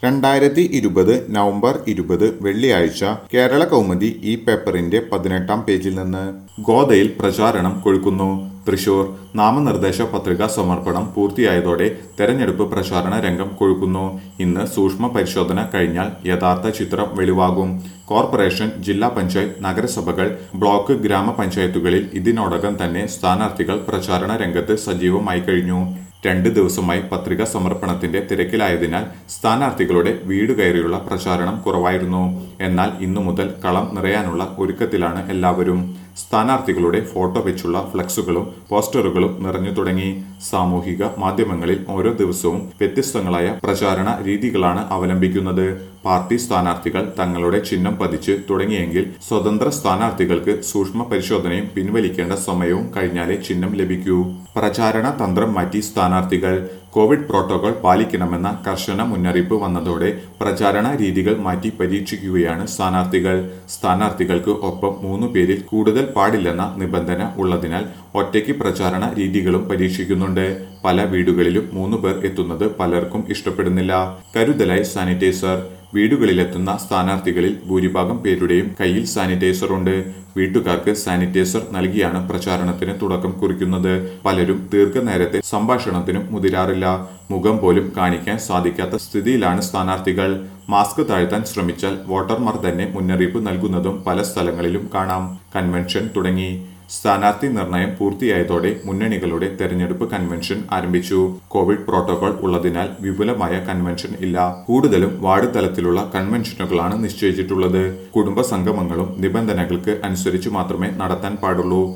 രണ്ടായിരത്തി ഇരുപത് നവംബർ ഇരുപത് വെള്ളിയാഴ്ച കേരള കൗമുദി ഈ പേപ്പറിന്റെ പതിനെട്ടാം പേജിൽ നിന്ന് ഗോദയിൽ പ്രചാരണം കൊഴുക്കുന്നു തൃശൂർ നാമനിർദ്ദേശ പത്രിക സമർപ്പണം പൂർത്തിയായതോടെ തെരഞ്ഞെടുപ്പ് പ്രചാരണ രംഗം കൊഴുക്കുന്നു ഇന്ന് സൂക്ഷ്മ പരിശോധന കഴിഞ്ഞാൽ യഥാർത്ഥ ചിത്രം വെളിവാകും കോർപ്പറേഷൻ ജില്ലാ പഞ്ചായത്ത് നഗരസഭകൾ ബ്ലോക്ക് ഗ്രാമപഞ്ചായത്തുകളിൽ ഇതിനോടകം തന്നെ സ്ഥാനാർത്ഥികൾ പ്രചാരണ രംഗത്ത് സജീവമായി കഴിഞ്ഞു രണ്ട് ദിവസമായി പത്രിക സമർപ്പണത്തിന്റെ തിരക്കിലായതിനാൽ സ്ഥാനാർത്ഥികളുടെ വീട് കയറിയുള്ള പ്രചാരണം കുറവായിരുന്നു എന്നാൽ ഇന്നു മുതൽ കളം നിറയാനുള്ള ഒരുക്കത്തിലാണ് എല്ലാവരും സ്ഥാനാർത്ഥികളുടെ ഫോട്ടോ വെച്ചുള്ള ഫ്ലക്സുകളും പോസ്റ്ററുകളും നിറഞ്ഞു തുടങ്ങി സാമൂഹിക മാധ്യമങ്ങളിൽ ഓരോ ദിവസവും വ്യത്യസ്തങ്ങളായ പ്രചാരണ രീതികളാണ് അവലംബിക്കുന്നത് പാർട്ടി സ്ഥാനാർത്ഥികൾ തങ്ങളുടെ ചിഹ്നം പതിച്ച് തുടങ്ങിയെങ്കിൽ സ്വതന്ത്ര സ്ഥാനാർത്ഥികൾക്ക് സൂക്ഷ്മ പരിശോധനയും പിൻവലിക്കേണ്ട സമയവും കഴിഞ്ഞാലേ ചിഹ്നം ലഭിക്കൂ പ്രചാരണ തന്ത്രം മാറ്റി സ്ഥാനാർത്ഥികൾ കോവിഡ് പ്രോട്ടോകോൾ പാലിക്കണമെന്ന കർശന മുന്നറിയിപ്പ് വന്നതോടെ പ്രചാരണ രീതികൾ മാറ്റി പരീക്ഷിക്കുകയാണ് സ്ഥാനാർത്ഥികൾ സ്ഥാനാർത്ഥികൾക്ക് ഒപ്പം മൂന്നു പേരിൽ കൂടുതൽ പാടില്ലെന്ന നിബന്ധന ഉള്ളതിനാൽ ഒറ്റയ്ക്ക് പ്രചാരണ രീതികളും പരീക്ഷിക്കുന്നുണ്ട് പല വീടുകളിലും മൂന്ന് പേർ എത്തുന്നത് പലർക്കും ഇഷ്ടപ്പെടുന്നില്ല കരുതലായി സാനിറ്റൈസർ വീടുകളിലെത്തുന്ന സ്ഥാനാർത്ഥികളിൽ ഭൂരിഭാഗം പേരുടെയും കയ്യിൽ സാനിറ്റൈസർ ഉണ്ട് വീട്ടുകാർക്ക് സാനിറ്റൈസർ നൽകിയാണ് പ്രചാരണത്തിന് തുടക്കം കുറിക്കുന്നത് പലരും ദീർഘനേരത്തെ സംഭാഷണത്തിനും മുതിരാറില്ല മുഖം പോലും കാണിക്കാൻ സാധിക്കാത്ത സ്ഥിതിയിലാണ് സ്ഥാനാർത്ഥികൾ മാസ്ക് താഴ്ത്താൻ ശ്രമിച്ചാൽ വോട്ടർമാർ തന്നെ മുന്നറിയിപ്പ് നൽകുന്നതും പല സ്ഥലങ്ങളിലും കാണാം കൺവെൻഷൻ തുടങ്ങി സ്ഥാനാർത്ഥി നിർണയം പൂർത്തിയായതോടെ മുന്നണികളുടെ തെരഞ്ഞെടുപ്പ് കൺവെൻഷൻ ആരംഭിച്ചു കോവിഡ് പ്രോട്ടോകോൾ ഉള്ളതിനാൽ വിപുലമായ കൺവെൻഷൻ ഇല്ല കൂടുതലും വാർഡ് തലത്തിലുള്ള കൺവെൻഷനുകളാണ് നിശ്ചയിച്ചിട്ടുള്ളത് കുടുംബ സംഗമങ്ങളും നിബന്ധനകൾക്ക് അനുസരിച്ച് മാത്രമേ നടത്താൻ പാടുള്ളൂ